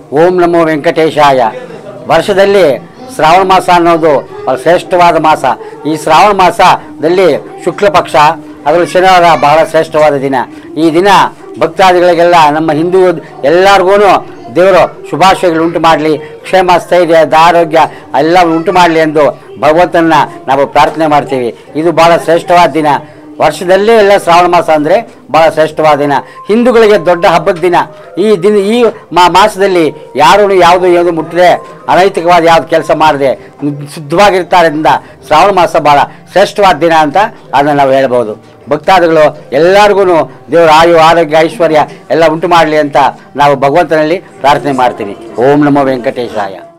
ಓಂ ನಮೋ ವೆಂಕಟೇಶಾಯ ವರ್ಷದಲ್ಲಿ ಶ್ರಾವಣ ಮಾಸ ಅನ್ನೋದು ಬಹಳ ಶ್ರೇಷ್ಠವಾದ ಮಾಸ ಈ ಶ್ರಾವಣ ಮಾಸದಲ್ಲಿ ಶುಕ್ಲ ಪಕ್ಷ ಅದರಲ್ಲಿ ಶನಿವಾರ ಬಹಳ ಶ್ರೇಷ್ಠವಾದ ದಿನ ಈ ದಿನ ಭಕ್ತಾದಿಗಳಿಗೆಲ್ಲ ನಮ್ಮ ಹಿಂದೂ ಎಲ್ಲರಿಗೂ ದೇವರು ಶುಭಾಶಯಗಳು ಉಂಟು ಮಾಡಲಿ ಕ್ಷೇಮ ಸ್ಥೈರ್ಯ ಆರೋಗ್ಯ ಎಲ್ಲ ಉಂಟು ಮಾಡಲಿ ಎಂದು ಭಗವಂತನ ನಾವು ಪ್ರಾರ್ಥನೆ ಮಾಡ್ತೀವಿ ಇದು ಬಹಳ ಶ್ರೇಷ್ಠವಾದ ದಿನ ವರ್ಷದಲ್ಲೇ ಎಲ್ಲ ಶ್ರಾವಣ ಮಾಸ ಅಂದರೆ ಭಾಳ ಶ್ರೇಷ್ಠವಾದ ದಿನ ಹಿಂದೂಗಳಿಗೆ ದೊಡ್ಡ ಹಬ್ಬದ ದಿನ ಈ ದಿನ ಈ ಮಾ ಮಾಸದಲ್ಲಿ ಯಾರೂ ಯಾವುದು ಏನು ಮುಟ್ಟದೆ ಅನೈತಿಕವಾದ ಯಾವ್ದು ಕೆಲಸ ಮಾಡದೆ ಶುದ್ಧವಾಗಿರ್ತಾರಿಂದ ಶ್ರಾವಣ ಮಾಸ ಭಾಳ ಶ್ರೇಷ್ಠವಾದ ದಿನ ಅಂತ ಅದನ್ನು ನಾವು ಹೇಳ್ಬೋದು ಭಕ್ತಾದಿಗಳು ಎಲ್ಲರಿಗೂ ದೇವರ ಆಯು ಆರೋಗ್ಯ ಐಶ್ವರ್ಯ ಎಲ್ಲ ಉಂಟು ಮಾಡಲಿ ಅಂತ ನಾವು ಭಗವಂತನಲ್ಲಿ ಪ್ರಾರ್ಥನೆ ಮಾಡ್ತೀವಿ ಓಂ ನಮೋ ವೆಂಕಟೇಶಾಯ